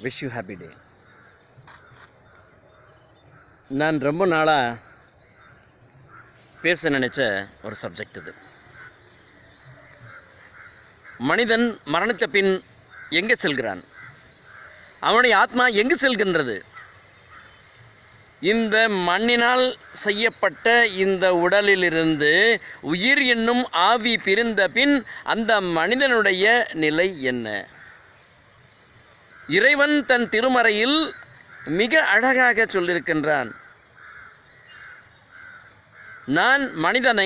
wish you happy day நான் ரொம்ப நாளாக பேச நினச்ச ஒரு சப்ஜெக்ட் இது மனிதன் மரணித்த பின் எங்கே செல்கிறான் அவனுடைய ஆத்மா எங்கு செல்கின்றது இந்த மண்ணினால் செய்யப்பட்ட இந்த உடலிலிருந்து உயிர் என்னும் ஆவி பிரிந்த பின் அந்த மனிதனுடைய நிலை என்ன இறைவன் தன் திருமறையில் மிக அழகாக சொல்லியிருக்கின்றான் நான் மனிதனை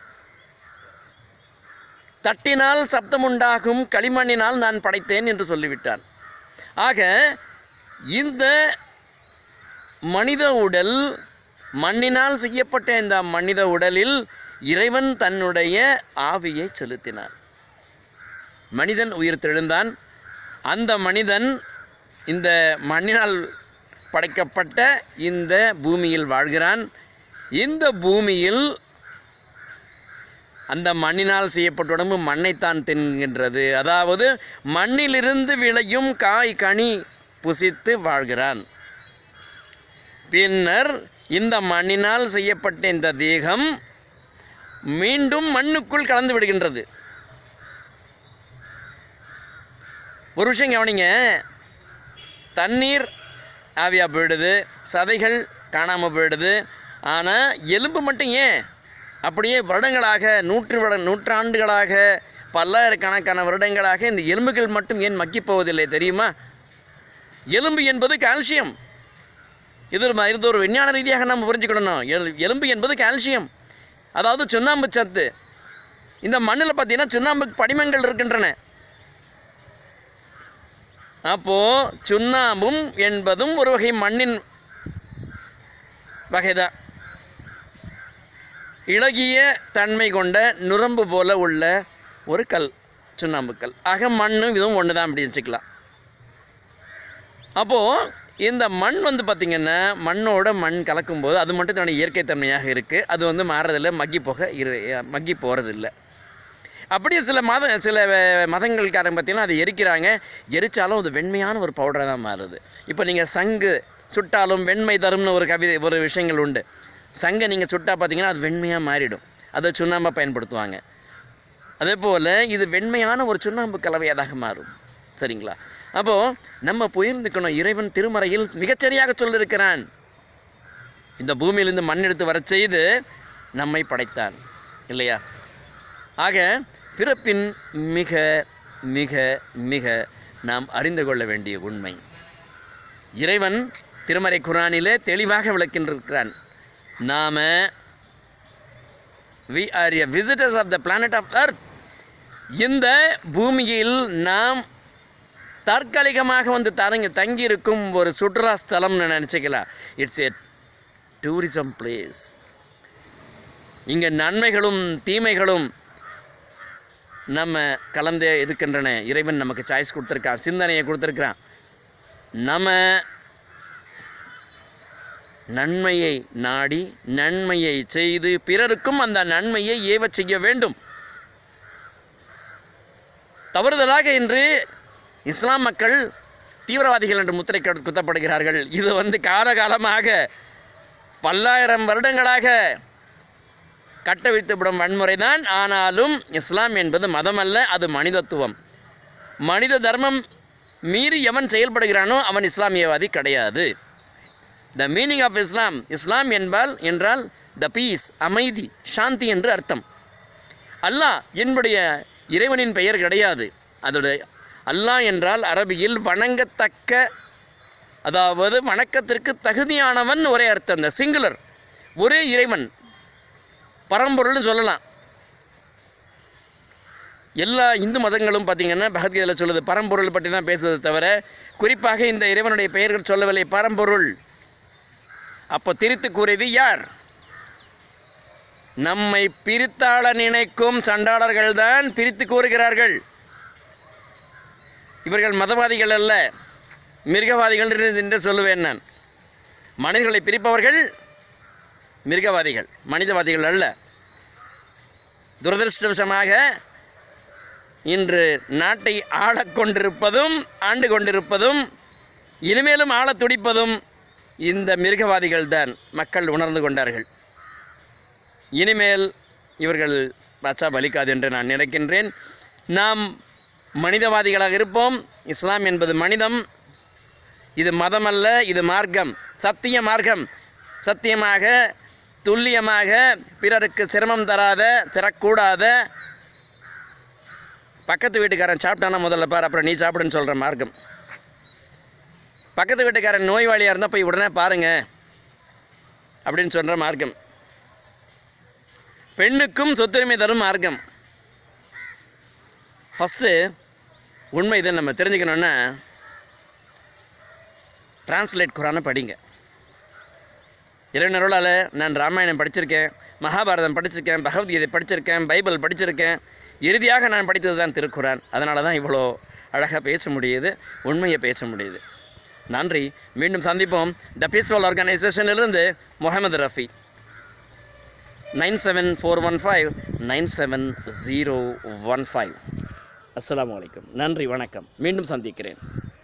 தட்டினால் சப்தமுண்டாகும் களிமண்ணினால் நான் படைத்தேன் என்று சொல்லிவிட்டான் ஆக இந்த மனித உடல் மண்ணினால் செய்யப்பட்ட இந்த மனித உடலில் இறைவன் தன்னுடைய ஆவியை செலுத்தினான் மனிதன் உயிர் தெழுந்தான் அந்த மனிதன் இந்த மண்ணினால் படைக்கப்பட்ட இந்த பூமியில் வாழ்கிறான் இந்த பூமியில் அந்த மண்ணினால் செய்யப்பட்ட உடம்பு மண்ணைத்தான் தின்கின்றது அதாவது மண்ணிலிருந்து விளையும் காய் கனி புசித்து வாழ்கிறான் பின்னர் இந்த மண்ணினால் செய்யப்பட்ட இந்த தேகம் மீண்டும் மண்ணுக்குள் கலந்து விடுகின்றது ஒரு விஷயம் கவனிங்க தண்ணீர் ஆவியாக போயிடுது சதைகள் காணாமல் போயிடுது ஆனால் எலும்பு மட்டும் ஏன் அப்படியே வருடங்களாக நூற்று வருட நூற்றாண்டுகளாக பல்லாயிரக்கணக்கான வருடங்களாக இந்த எலும்புகள் மட்டும் ஏன் மக்கிப் போவதில்லை தெரியுமா எலும்பு என்பது கால்சியம் இது ஒரு ம- இது ஒரு விஞ்ஞான ரீதியாக நம்ம புரிஞ்சுக்கிடணும் எல் எலும்பு என்பது கால்சியம் அதாவது சுண்ணாம்பு சத்து இந்த மண்ணில் பார்த்தீங்கன்னா சுண்ணாம்பு படிமங்கள் இருக்கின்றன அப்போது சுண்ணாம்பும் என்பதும் ஒரு வகை மண்ணின் வகைதான் இளகிய தன்மை கொண்ட நுரம்பு போல உள்ள ஒரு கல் சுண்ணாம்பு கல் ஆக மண்ணும் இதுவும் ஒன்று தான் அப்படி வச்சுக்கலாம் அப்போது இந்த மண் வந்து பார்த்திங்கன்னா மண்ணோட மண் கலக்கும்போது அது மட்டும் தன்னுடைய இயற்கை தன்மையாக இருக்குது அது வந்து மாறதில்லை மக்கி போக இரு மக்கி போகிறதில்ல அப்படியே சில மத சில வ- மதங்கள்காரங்க பார்த்தீங்கன்னா அதை எரிக்கிறாங்க எரிச்சாலும் அது வெண்மையான ஒரு பவுடராக தான் மாறுது இப்போ நீங்கள் சங்கு சுட்டாலும் வெண்மை தரும்னு ஒரு கவிதை ஒரு விஷயங்கள் உண்டு சங்கை நீங்கள் சுட்டா பார்த்தீங்கன்னா அது வெண்மையாக மாறிடும் அதை சுண்ணாம்பை பயன்படுத்துவாங்க அதே போல் இது வெண்மையான ஒரு சுண்ணாம்பு கலவையாக மாறும் சரிங்களா அப்போது நம்ம புயர்ந்துக்கணும் இறைவன் திருமறையில் மிகச்சரியாக சொல்லியிருக்கிறான் இந்த பூமியிலிருந்து மண் எடுத்து வரச் செய்து நம்மை படைத்தான் இல்லையா ஆக பிறப்பின் மிக மிக மிக நாம் அறிந்து கொள்ள வேண்டிய உண்மை இறைவன் திருமறை குரானிலே தெளிவாக விளக்கின்றிருக்கிறான் நாம we are a visitors of the planet of Earth இந்த பூமியில் நாம் தற்காலிகமாக வந்து தரங்க தங்கியிருக்கும் ஒரு சுற்றுலா ஸ்தலம்னு நினச்சிக்கலாம் இட்ஸ் எ டூரிசம் பிளேஸ் இங்கே நன்மைகளும் தீமைகளும் நம்ம கலந்தே இருக்கின்றன இறைவன் நமக்கு சாய்ஸ் கொடுத்துருக்கான் சிந்தனையை கொடுத்துருக்கிறான் நம்ம நன்மையை நாடி நன்மையை செய்து பிறருக்கும் அந்த நன்மையை ஏவச் செய்ய வேண்டும் தவறுதலாக இன்று இஸ்லாம் மக்கள் தீவிரவாதிகள் என்று முத்திரை கடு- குத்தப்படுகிறார்கள் இது வந்து காலகாலமாக பல்லாயிரம் வருடங்களாக கட்டவிழ்த்துவிடும் வன்முறை தான் ஆனாலும் இஸ்லாம் என்பது மதம் அல்ல அது மனிதத்துவம் மனித தர்மம் மீறி எவன் செயல்படுகிறானோ அவன் இஸ்லாமியவாதி கிடையாது த மீனிங் ஆஃப் இஸ்லாம் இஸ்லாம் என்பால் என்றால் த பீஸ் அமைதி சாந்தி என்று அர்த்தம் அல்லாஹ் என்னுடைய இறைவனின் பெயர் கிடையாது அதோட அல்லாஹ் என்றால் அரபியில் வணங்கத்தக்க அதாவது வணக்கத்திற்கு தகுதியானவன் ஒரே அர்த்தம் இந்த சிங்குலர் ஒரே இறைவன் பரம்பொருள்னு சொல்லலாம் எல்லா இந்து மதங்களும் பார்த்திங்கன்னா பகவத்கீதையில் சொல்லுது பரம்பொருள் பற்றி தான் பேசுவதை தவிர குறிப்பாக இந்த இறைவனுடைய பெயர்கள் சொல்லவில்லை பரம்பொருள் அப்போ திரித்து கூறியது யார் நம்மை பிரித்தாள நினைக்கும் சண்டாளர்கள் தான் பிரித்து கூறுகிறார்கள் இவர்கள் மதவாதிகள் அல்ல மிருகவாதிகள் என்று- என்று சொல்லுவேன் நான் மனிதர்களை பிரிப்பவர்கள் மிருகவாதிகள் மனிதவாதிகள் அல்ல துரதிருஷ்டவசமாக இன்று நாட்டை ஆளக் கொண்டிருப்பதும் ஆண்டு கொண்டிருப்பதும் இனிமேலும் ஆளத் துடிப்பதும் இந்த மிருகவாதிகள் தான் மக்கள் உணர்ந்து கொண்டார்கள் இனிமேல் இவர்கள் பச்சா பலிக்காது என்று நான் நினைக்கின்றேன் நாம் மனிதவாதிகளாக இருப்போம் இஸ்லாம் என்பது மனிதம் இது மதம் அல்ல இது மார்க்கம் சத்திய மார்க்கம் சத்தியமாக துல்லியமாக பிறருக்கு சிரமம் தராத சிறக்கூடாத பக்கத்து வீட்டுக்காரன் சாப்பிட்டானா முதல்ல பார் அப்புறம் நீ சாப்பிடுன்னு சொல்கிற மார்க்கம் பக்கத்து வீட்டுக்காரன் நோய்வாளியாக இருந்தால் போய் உடனே பாருங்க அப்படின்னு சொல்கிற மார்க்கம் பெண்ணுக்கும் சொத்துரிமை தரும் மார்க்கம் ஃபஸ்ட்டு உண்மை இதை நம்ம தெரிஞ்சுக்கணுன்னா டிரான்ஸ்லேட் குரானை படிங்க இறைவனருளால் நான் ராமாயணம் படிச்சிருக்கேன் மகாபாரதம் படிச்சிருக்கேன் பகவத்கீதை படிச்சிருக்கேன் பைபிள் படிச்சிருக்கேன் இறுதியாக நான் படித்தது தான் திருக்குரான் அதனால தான் இவ்வளோ அழகாக பேச முடியுது உண்மையை பேச முடியுது நன்றி மீண்டும் சந்திப்போம் த பீஸ்ஃபுல் ஆர்கனைசேஷனிலிருந்து Mohammed Rafi nine seven four one five nine seven zero one five அஸ்ஸலாமு அலைக்கும் நன்றி வணக்கம் மீண்டும் சந்திக்கிறேன்